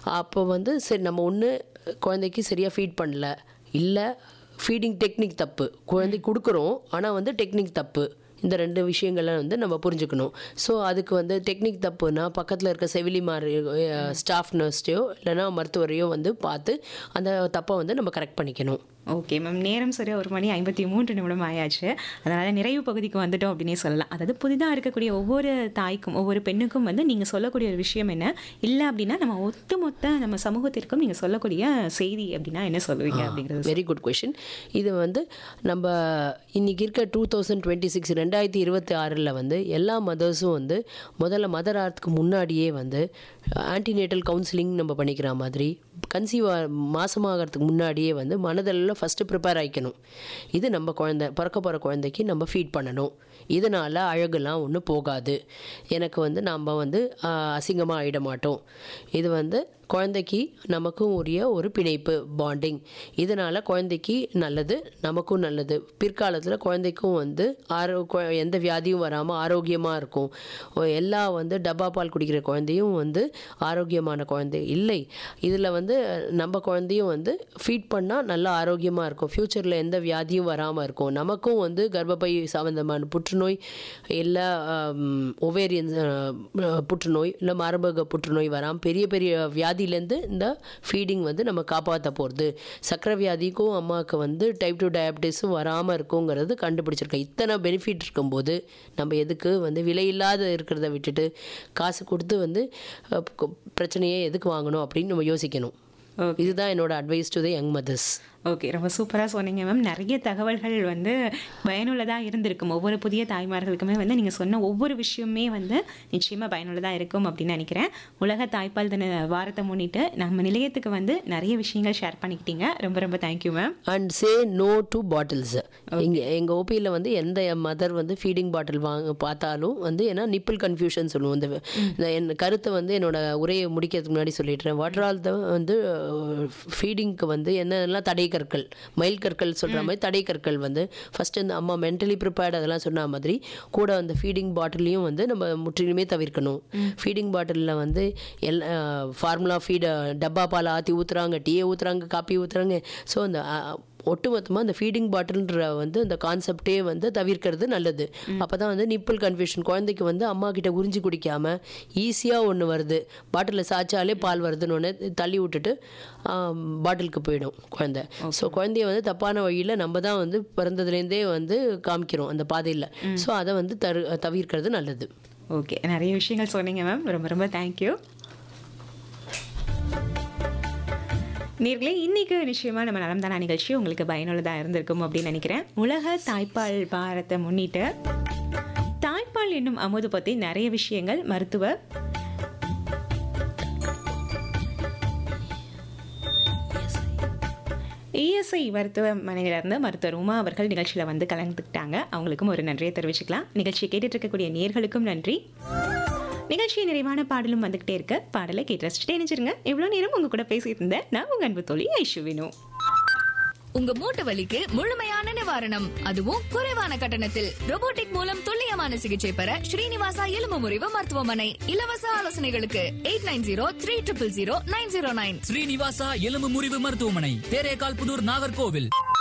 அப்போ வந்து சரி நம்ம ஒன்று குழந்தைக்கு சரியாக ஃபீட் பண்ணல இல்லை ஃபீடிங் டெக்னிக் தப்பு குழந்தைக்கு கொடுக்குறோம் ஆனால் வந்து டெக்னிக் தப்பு இந்த ரெண்டு விஷயங்களை வந்து நம்ம புரிஞ்சுக்கணும் ஸோ அதுக்கு வந்து டெக்னிக் தப்புனா பக்கத்தில் இருக்க செவிலி மாதிரி ஸ்டாஃப் நர்ஸ்டையோ இல்லைன்னா மருத்துவரையோ வந்து பார்த்து அந்த தப்பை வந்து நம்ம கரெக்ட் பண்ணிக்கணும் ஓகே மேம் நேரம் சரியா ஒரு மணி ஐம்பத்தி மூன்று நிமிடம் ஆயாச்சு அதனால் நிறைவு பகுதிக்கு வந்துட்டோம் அப்படின்னே சொல்லலாம் அதாவது புதிதாக இருக்கக்கூடிய ஒவ்வொரு தாய்க்கும் ஒவ்வொரு பெண்ணுக்கும் வந்து நீங்கள் சொல்லக்கூடிய ஒரு விஷயம் என்ன இல்லை அப்படின்னா நம்ம ஒட்டுமொத்த நம்ம சமூகத்திற்கும் நீங்கள் சொல்லக்கூடிய செய்தி அப்படின்னா என்ன சொல்லுவீங்க அப்படிங்கிறது வெரி குட் கொஷின் இது வந்து நம்ம இன்னைக்கு இருக்க டூ தௌசண்ட் டுவெண்ட்டி சிக்ஸ் ரெண்டாயிரத்தி இருபத்தி ஆறில் வந்து எல்லா மதர்ஸும் வந்து முதல்ல மதர் ஆர்த்துக்கு முன்னாடியே வந்து ஆன்டிநேட்டல் கவுன்சிலிங் நம்ம பண்ணிக்கிற மாதிரி கன்சீவ் மாசமாகறதுக்கு முன்னாடியே வந்து மனதளவில் ஃபஸ்ட்டு ப்ரிப்பேர் ஆகிக்கணும் இது நம்ம குழந்தை பிறக்க போகிற குழந்தைக்கு நம்ம ஃபீட் பண்ணணும் இதனால் அழகுலாம் ஒன்றும் போகாது எனக்கு வந்து நம்ம வந்து அசிங்கமாக ஆகிட மாட்டோம் இது வந்து குழந்தைக்கு நமக்கும் உரிய ஒரு பிணைப்பு பாண்டிங் இதனால் குழந்தைக்கு நல்லது நமக்கும் நல்லது பிற்காலத்தில் குழந்தைக்கும் வந்து ஆரோ கு- எந்த வியாதியும் வராமல் ஆரோக்கியமாக இருக்கும் ஒ- எல்லா வந்து டப்பா பால் குடிக்கிற குழந்தையும் வந்து ஆரோக்கியமான குழந்தை இல்லை இதில் வந்து நம்ம குழந்தையும் வந்து ஃபீட் பண்ணால் நல்லா ஆரோக்கியமாக இருக்கும் ஃப்யூச்சரில் எந்த வியாதியும் வராமல் இருக்கும் நமக்கும் வந்து கர்ப்பப்பை சம்மந்தமான புற்றுநோய் இல்லை ஒவேரியன் புற்றுநோய் இல்லை மார்பக புற்றுநோய் வராமல் பெரிய பெரிய வியாதியிலேருந்து இந்த ஃபீடிங் வந்து நம்ம காப்பாற்ற போகிறது சக்கரை வியாதிக்கும் அம்மாவுக்கு வந்து டைப் டூ டயபிட்டிஸும் வராமல் இருக்குங்கிறது கண்டுபிடிச்சிருக்கேன் இத்தனை பெனிஃபிட் இருக்கும்போது நம்ம எதுக்கு வந்து விலையில்லாத இருக்கிறத விட்டுட்டு காசு கொடுத்து வந்து அஹ், கு- பிரச்சனையே எதுக்கு வாங்கணும் அப்படின்னு நம்ம யோசிக்கணும் Okay. இதுதான் என்னோட advice to the young mothers okay ரொம்ப சூப்பராக சொன்னீங்க மேம் நிறைய தகவல்கள் வந்து பயனுள்ளதாக இருந்திருக்கும் ஒவ்வொரு புதிய தாய்மார்களுக்குமே வந்து நீங்கள் சொன்ன ஒவ்வொரு விஷயமே வந்து நிச்சயமாக பயனுள்ளதாக இருக்கும் அப்படின்னு நினைக்கிறேன் உலக தாய்ப்பால் தின வாரத்தை முன்னிட்டு நம்ம நிலையத்துக்கு வந்து நிறைய விஷயங்கள் ஷேர் பண்ணிக்கிட்டீங்க ரொம்ப ரொம்ப thank you ma'am and say no to bottles இங்கே எங்கள் ஓபியில் வந்து எந்த மதர் வந்து ஃபீடிங் பாட்டில் வாங்க பார்த்தாலும் வந்து ஏன்னா நிப்பிள் கன்ஃபியூஷன் சொல்லுவோம் இந்த இந்த என் கருத்தை வந்து என்னோட உரையை முடிக்கிறதுக்கு முன்னாடி சொல்லிடுறேன் வாட்டர் ஆல் தான் வந்து ஃபீடிங்க்கு வந்து என்னென்னலாம் தடை கற்கள் மயில் கற்கள் சொல்கிற மாதிரி தடை கற்கள் வந்து ஃபஸ்ட்டு இந்த அம்மா மென்டலி ப்ரிப்பேர்ட் அதெல்லாம் சொன்ன மாதிரி கூட அந்த ஃபீடிங் பாட்டிலையும் வந்து நம்ம முற்றிலுமே தவிர்க்கணும் ஃபீடிங் பாட்டிலில் வந்து எல்லா ஃபார்முலா ஃபீட் டப்பா பால் ஆற்றி ஊற்றுறாங்க டீயை ஊற்றுறாங்க காப்பி ஊற்றுறாங்க ஸோ அந்த அஹ், ஒட்டுமொத்தமாக அந்த ஃபீடிங் பாட்டில்ன்ற வந்து அந்த கான்செப்டே வந்து தவிர்க்கிறது நல்லது அப்போ தான் வந்து நிப்பிள் கன்ஃபியூஷன் குழந்தைக்கு வந்து அம்மா கிட்ட உறிஞ்சி குடிக்காம ஈஸியாக ஒன்று வருது பாட்டிலில் சாய்ச்சாலே பால் வருதுன்னு ஒன்று தள்ளி விட்டுட்டு பாட்டிலுக்கு போயிடும் குழந்தை ஸோ குழந்தைய வந்து தப்பான வழியில் நம்ம தான் வந்து பிறந்ததுலேருந்தே வந்து காமிக்கிறோம் அந்த பாதையில் ஸோ அதை வந்து தரு தவிர்க்கிறது நல்லது ஓகே நிறைய விஷயங்கள் சொன்னீங்க மேம் ரொம்ப ரொம்ப தேங்க்யூ நேர்களே இன்னைக்கு நிச்சயமா நம்ம நலம் தானா நிகழ்ச்சி உங்களுக்கு பயனுள்ளதாக இருந்திருக்கும் அப்படின்னு நினைக்கிறேன் உலக தாய்ப்பால் வாரத்தை முன்னிட்டு தாய்ப்பால் என்னும் அமுது பற்றி நிறைய விஷயங்கள் மருத்துவ இஎஸ்ஐ மருத்துவமனையிலிருந்து மருத்துவர் உமா அவர்கள் நிகழ்ச்சியில் வந்து கலந்துக்கிட்டாங்க அவங்களுக்கும் ஒரு நன்றியை தெரிவிச்சுக்கலாம் நிகழ்ச்சியை கேட்டுட்டு இருக்கக்கூடிய நேர்களுக்கும் நன்றி நிகழ்ச்சி நிறைவான பாடலும் வந்துகிட்டே இருக்க பாடலை கேட்டு ரசிச்சுட்டே நினைச்சிருங்க இவ்வளோ நேரம் உங்க கூட பேசிட்டு இருந்தேன் நான் உங்க அன்பு தோழி ஐஷுவினு உங்க மூட்டு வலிக்கு முழுமையான நிவாரணம் அதுவும் குறைவான கட்டணத்தில் robotic மூலம் துல்லியமான சிகிச்சை பெற ஸ்ரீனிவாசா எலும்பு முறிவு மருத்துவமனை இலவச ஆலோசனைகளுக்கு eight nine zero three triple zero nine zero nine Srinivasa எலும்பு முறிவு மருத்துவமனை தேரேகால் புதூர் நாகர்கோவில்